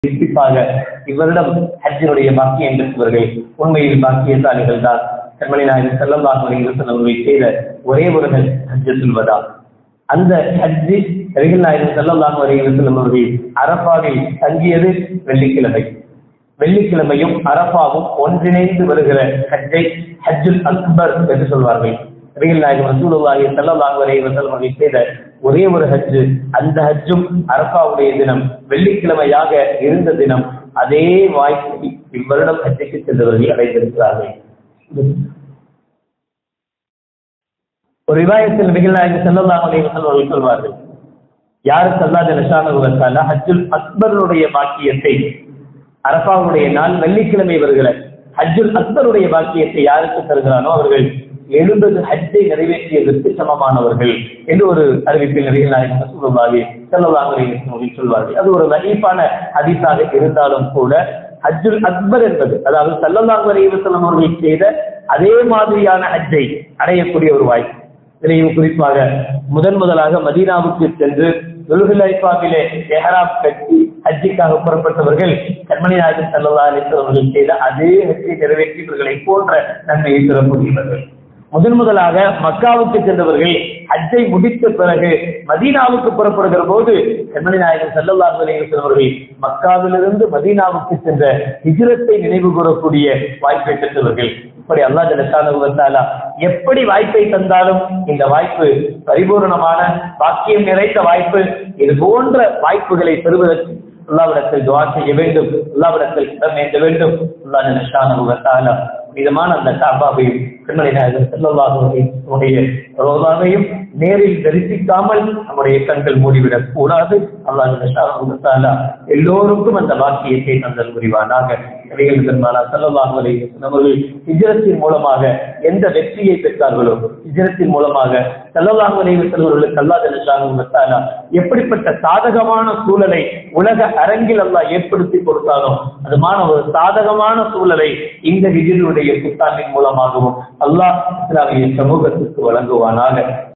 குறிப்பாக இவரிடம் ஹஜ்ஜினுடைய பாக்கியம் பெற்றவர்கள் உண்மையில் பாக்கியசாலிகள் தான் கண்மணி நாயகர் செல்லல்லாஹு அலைஹி வஸல்லம் அவர்கள் செய்த ஒரே ஒரு ஹஜ் ஹஜ்ஜு சொல்வதா அந்த ஹஜ்ஜி நபிகள் நாயகர் செல்லல்லாஹு அலைஹி வஸல்லம் அவர்கள் அரபாவில் தங்கியது வெள்ளிக்கிழமை வெள்ளிக்கிழமையும் அரபாவும் ஒன்றிணைந்து வருகிற ஹஜ்ஜை ஹஜ்ஜுல் அக்பர் என்று சொல்வார்கள் நபிகள் நாயகம் ரசூலுல்லாஹி ஸல்லல்லாஹு அலைஹி வஸல்லம் அவர்கள் செய்த ஒரே ஒரு ஹஜ்ஜு அந்த ஹஜ்ஜும் அரபாவுடைய தினம் வெள்ளிக்கிழமையாக இருந்த தினம் அதே வாய்ப்பை இவ்வருடம் ஹஜ்ஜுக்கு சென்றவர்கள் அடைந்திருக்கிறார்கள் ஒரு விவாயத்தில் நபிகள் நாயகம் ஸல்லல்லாஹு அலைஹி வஸல்லம் அவர்கள் சொல்வார்கள் யாருக்கு அல்லாஹ் ஜல்லஷானஹு வ தஆலா ஹஜ்ஜுல் அக்பருடைய பாக்கியத்தை அரபாவுடைய நாள் வெள்ளிக்கிழமை வருகிற ஹஜ்ஜுல் அக்பருடைய பாக்கியத்தை யாருக்கு தருகிறானோ அவர்கள் எழுபது ஹஜ்ஜை நிறைவேற்றியதற்கு சமமானவர்கள் என்று ஒரு அறிவிப்பில் நபிகள் நாயகம் ரசூலுல்லாஹி ஸல்லல்லாஹு அலைஹி வஸல்லம் சொல்வார்கள் அது ஒரு லஈஃபான ஹதீஸாக இருந்தாலும் கூட ஹஜ்ஜுல் அக்பர் என்பது அதாவது ஸல்லல்லாஹு அலைஹி வஸல்லம் அவர்கள் செய்த அதே மாதிரியான ஹஜ்ஜை அடையக்கூடிய ஒரு வாய்ப்பு இதிலையும் குறிப்பாக முதன் முதலாக மதீனாவுக்கு சென்று துல்ஹுலைஃபாவிலே எஹராம் கட்டி ஹஜ்ஜிக்காக புறப்பட்டவர்கள் கண்மணி நாயகன் சல்லா அலிஸ்வர்கள் செய்த அதே ஹஜ்ஜை நிறைவேற்றியவர்களை போன்ற நன்மையை பெறக்கூடியவர்கள் முதன் முதலாக மக்காவுக்கு சென்றவர்கள் ஹஜ்ஜை முடித்த பிறகு மதீனாவுக்கு புறப்படுகிற போது கண்மணி நாயகன் சல்லல்லாஹு அலைஹி அவர்கள் மக்காவிலிருந்து மதீனாவுக்கு சென்ற ஹிஜ்ரத்தை நினைவு கூறக்கூடிய வாய்ப்பை பெற்றவர்கள் இப்படி அல்லா ஜலசானா எப்படி வாய்ப்பை தந்தாலும் இந்த வாய்ப்பு பரிபூர்ணமான பாக்கியம் நிறைந்த வாய்ப்பு இது போன்ற வாய்ப்புகளை பெறுவதற்கு அல்லாவிடத்தில் துவா செய்ய வேண்டும் அல்லாவிடத்தில் இடம் வேண்ட வேண்டும் அல்லா ஜலசானா விதமான அந்த காபாவையும் கண்மணி நாயகர் செல்லல்லாஹுடைய ரோதாவையும் நேரில் தரிசிக்காமல் நம்முடைய கண்கள் மூடிவிடக் கூடாது அல்லாஹ் எல்லோருக்கும் அந்த வாக்கியத்தை தந்தல் புரிவானாக நபிகள் பெருமானா சல்லல்லாஹு அலைஹி அவர்கள் ஹிஜ்ரத்தின் மூலமாக எந்த வெற்றியை பெற்றார்களோ ஹிஜ்ரத்தின் மூலமாக சல்லல்லாஹு அலைஹி வஸல்லம் அல்லாஹ் ஜல்லல்லாஹு தஆலா எப்படிப்பட்ட சாதகமான சூழலை உலக அரங்கில் அல்லாஹ் ஏற்படுத்தி கொடுத்தாலும் அதுமான ஒரு சாதகமான சூழலை இந்த ஹிஜ்ருடைய புத்தாண்டின் மூலமாகவும் அல்லாஹ் இஸ்லாமிய சமூகத்திற்கு வழங்குவானாக